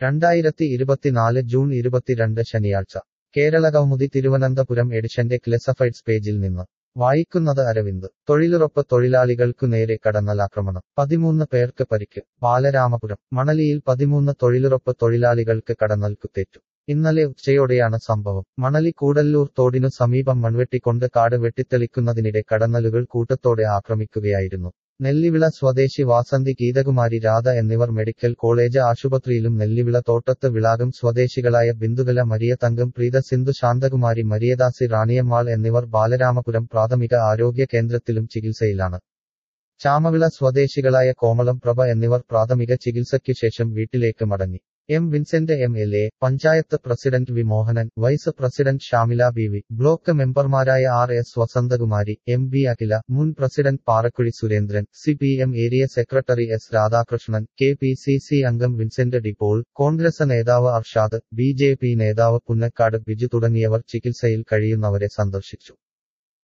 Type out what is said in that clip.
രണ്ടായിരത്തി ഇരുപത്തിനാല് ജൂൺ ഇരുപത്തിരണ്ട് ശനിയാഴ്ച കേരള കൗമുദി തിരുവനന്തപുരം എഡിഷന്റെ ക്ലെസഫൈഡ്സ് പേജിൽ നിന്ന് വായിക്കുന്നത് അരവിന്ദ് തൊഴിലുറപ്പ് തൊഴിലാളികൾക്കു നേരെ കടന്നലാക്രമണം പതിമൂന്ന് പേർക്ക് പരിക്ക് ബാലരാമപുരം മണലിയിൽ പതിമൂന്ന് തൊഴിലുറപ്പ് തൊഴിലാളികൾക്ക് കടന്നൽ കുത്തേറ്റു ഇന്നലെ ഉച്ചയോടെയാണ് സംഭവം മണലി കൂടല്ലൂർ തോടിനു സമീപം മൺവെട്ടിക്കൊണ്ട് കാട് വെട്ടിത്തെളിക്കുന്നതിനിടെ കടന്നലുകൾ കൂട്ടത്തോടെ ആക്രമിക്കുകയായിരുന്നു നെല്ലിവിള സ്വദേശി വാസന്തി ഗീതകുമാരി രാധ എന്നിവർ മെഡിക്കൽ കോളേജ് ആശുപത്രിയിലും നെല്ലിവിള തോട്ടത്ത് വിളാകം സ്വദേശികളായ ബിന്ദുകല മരിയ തങ്കം പ്രീത സിന്ധു ശാന്തകുമാരി മരിയദാസി റാണിയമ്മാൾ എന്നിവർ ബാലരാമപുരം പ്രാഥമിക ആരോഗ്യ കേന്ദ്രത്തിലും ചികിത്സയിലാണ് ചാമവിള സ്വദേശികളായ കോമളം പ്രഭ എന്നിവർ പ്രാഥമിക ചികിത്സയ്ക്കു ശേഷം വീട്ടിലേക്ക് മടങ്ങി M Vincent M L A panchayat president V Mohanan vice president Shamila B V block മെമ്പർമാരായ R S Vasanthakumari M B Akhila മുൻ president Parakkuzhi Surendran C P M area secretary S Radhakrishnan K P C C അംഗം വിൻസെന്റ് ഡിപ്പോൾ കോൺഗ്രസ് നേതാവ് അർഷാദ് ബി ജെ പി നേതാവ് പുന്നക്കാട് ബിജു തുടങ്ങിയവർ ചികിത്സയിൽ കഴിയുന്നവരെ സന്ദർശിച്ചു